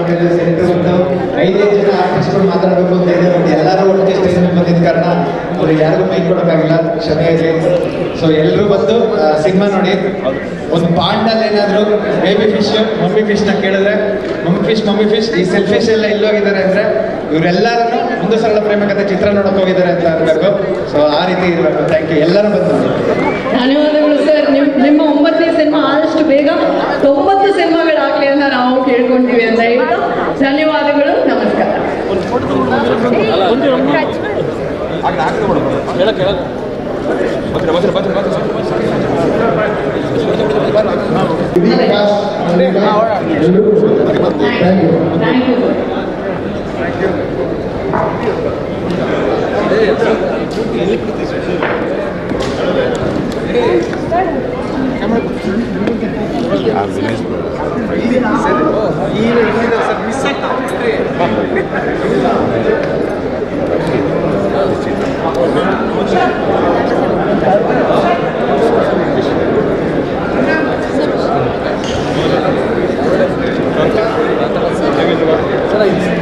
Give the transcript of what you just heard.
ಮಾಡ್ಕೊಂಡಿದ್ದೆ ಸೆಂಟರ್ ಬಂದು ಐದೈದು ಜನ ಆರ್ಟಿಸ್ಟ್ಗಳು ಮಾತಾಡಬೇಕು ಅಂತ ಇದೆ ಬಟ್ ಎಲ್ಲರೂ ಒಟ್ಟಿಗೆ ಸ್ಟೇಜ್ ಮೇಲೆ ಬಂದಿದ್ದ ಕಾರಣ ಅವ್ರಿಗೆ ಯಾರಿಗೂ ಮೈಕ್ ಕೊಡೋಕ್ಕಾಗಿಲ್ಲ ಕ್ಷಮೆ ಇದೆ ಸೊ ಎಲ್ಲರೂ ಬಂದು ಸಿನಿಮಾ ನೋಡಿ ಒಂದು ಪಾಂಡಲ್ಲಿ ಏನಾದರೂ ಬೇಬಿ ಫಿಶ್ ಮಮ್ಮಿ ಫಿಶ್ನ ಕೇಳಿದ್ರೆ ಮಮ್ಮಿ ಫಿಶ್ ಮಮ್ಮಿ ಫಿಶ್ ಈ ಸೆಲ್ಫಿಶ್ ಎಲ್ಲ ಎಲ್ಲೋಗಿದ್ದಾರೆ ಅಂದರೆ ಇವರೆಲ್ಲರೂ ಒಂದು ಸರಳ ಪ್ರೇಮ ಕಥೆ ಚಿತ್ರ ನೋಡಕ್ ಹೋಗಿದ್ದಾರೆ ಅಂತ ಅನ್ಬೇಕು ಸೊ ಆ ರೀತಿ ಇರಬೇಕು ಥ್ಯಾಂಕ್ ಯು ಎಲ್ಲರೂ ಬಂದು ನೋಡಿ. ಧನ್ಯವಾದಗಳು ಸರ್ ನಿಮ್ ನಿಮ್ಮ ಒಂಬತ್ತನೇ ಸಿನಿಮಾ ಆದಷ್ಟು ಬೇಗ ತೊಂಬತ್ತು ಸಿನಿಮಾಗಳಾಗಲಿ ಅಂತ ನಾವು ಕೇಳ್ಕೊಂತೀವಿ ಅಂತ ಹೇಳ್ತಾ ಧನ್ಯವಾದಗಳು ನಮಸ್ಕಾರ ಇಡೀ cast ಎಲ್ರಿಗೂ thank you thank you sir